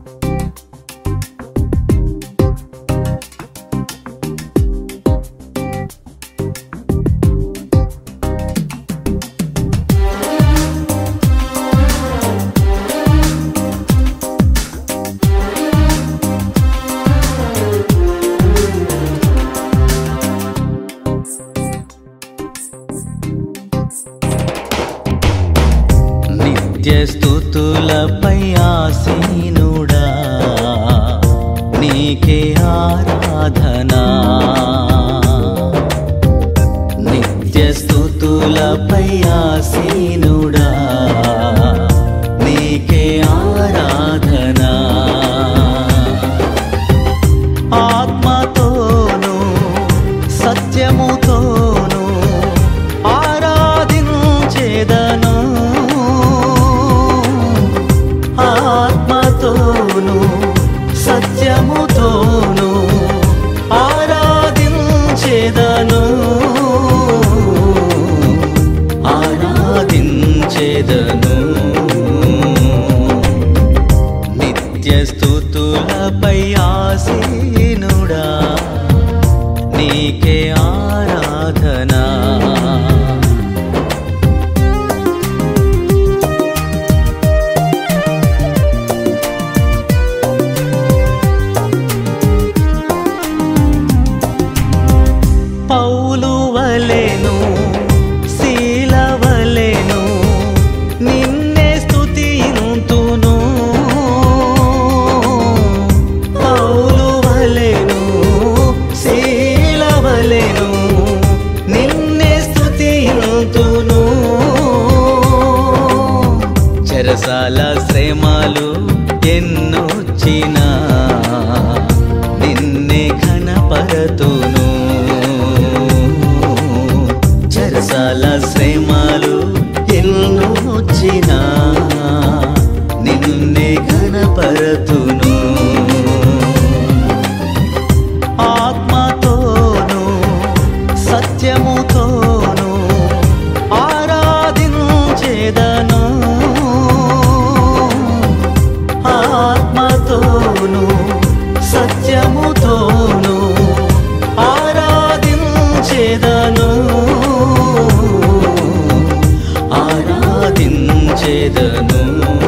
నిత్య స్థుతులపై ఆసీనుడా నీకే ఆరాధనా నిత్య స్థుతులపై ఆసీనుడా నీకే ఆరాధనా ఆత్మతోను సత్యముతోను ఆరాధించేదను ఆత్మతోను సత్యముతోను ఆరాధించేదను ఆరాధించేదను నిత్య స్థుతులపై ఆసీనుడా నీకే ఆరాధనా పౌలు వలెను శీలవలెను నిన్నే స్తుతింతును పౌలు వలెను శీలవలెను నిన్నే స్తుతింతును చెరసాల శ్రమలు ఎన్నొచ్చినా నిన్నే ఘనపరతును చెరసాల శ్రమలు ఎన్నొచ్చినా నిన్నే ఘనపరతును ఆత్మతోను సత్యముతోను ఆరాధించేదను ఆత్మతోను సత్యముతోను ఆరాధించేదను ఆరాధించేదను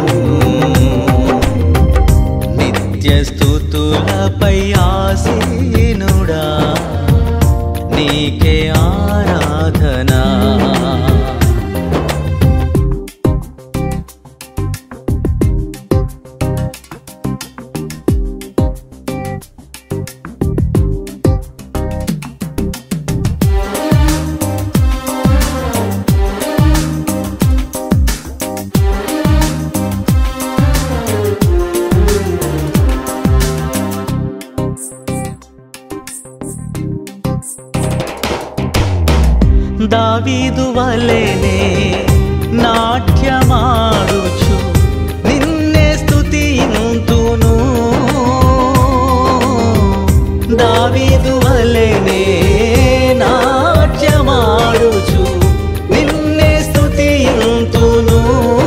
నిత్య స్థుతులపై ఆసీనుడా నీకే ఆరాధనా దావీదు వలెనే నాట్యమాడుచు నిన్నే స్తుతింతును దావీదు వలెనే నాట్యమాడుచు నిన్నే స్తుతింతును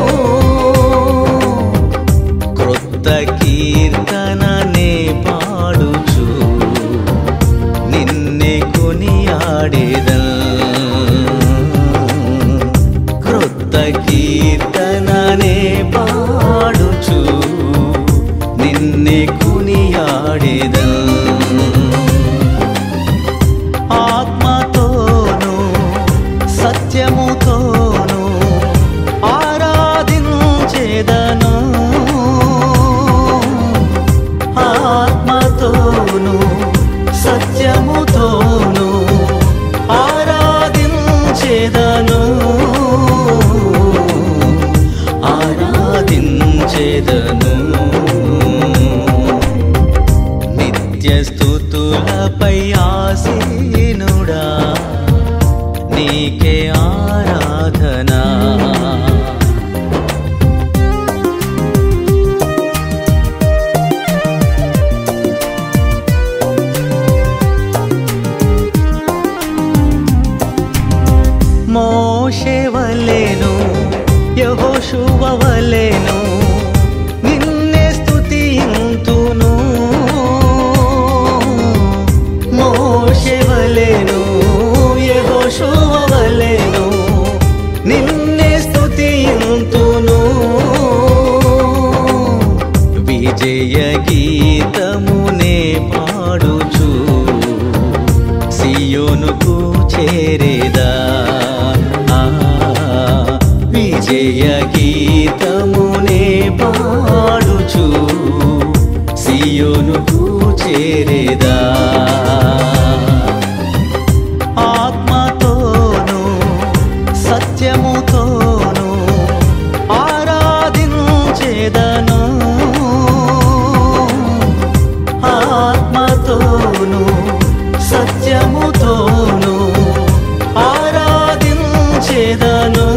క్రొత్త కీర్తననే పాడుచు నిన్నే కొనియాడేదన్ క్రొత్త కీర్తననే పాడుచు నిన్నే కొనియాడేదన్ ఆత్మతోను సత్యముతోను ఆరాధించేదను ఆత్మతోను సత్యముతోను ఆరాధించేదను ఆరాధించేదను నిత్య స్థుతులపై ఆసీనుడా నీకే ఆరాధనా మోషే వలెను యహోషువ వలెను నిన్నే విజయ గీతమునే పాడుచు సియోనుకు చేరేదా ఆ, విజయ గీతమునే పాడుచు సియోనుకు చేరేదా ఆత్మతోను సత్యముతోను ఆరాధించేదను ఆత్మతోను సత్యముతోను ఆరాధించేదను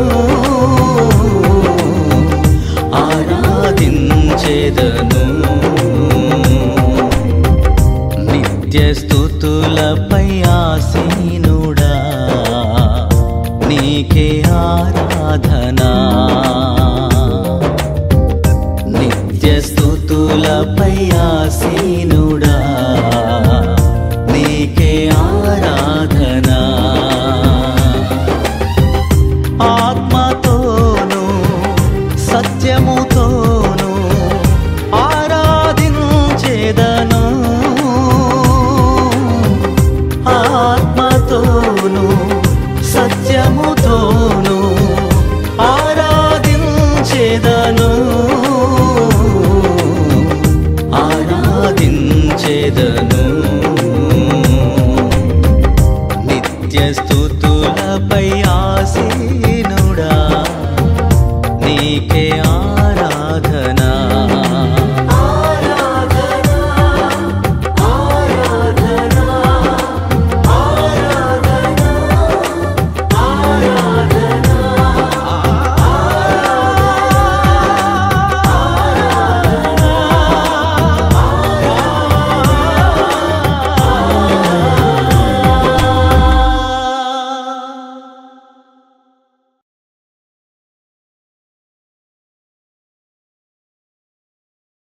ఆరాధించేదను నిత్య స్థుతులపై ఆసీనుడా నీకే ఆరాధనా నిత్య స్థుతులపై ఆసీనుడా నీకే ఆరాధనా ఆత్మతోను సత్యముతోను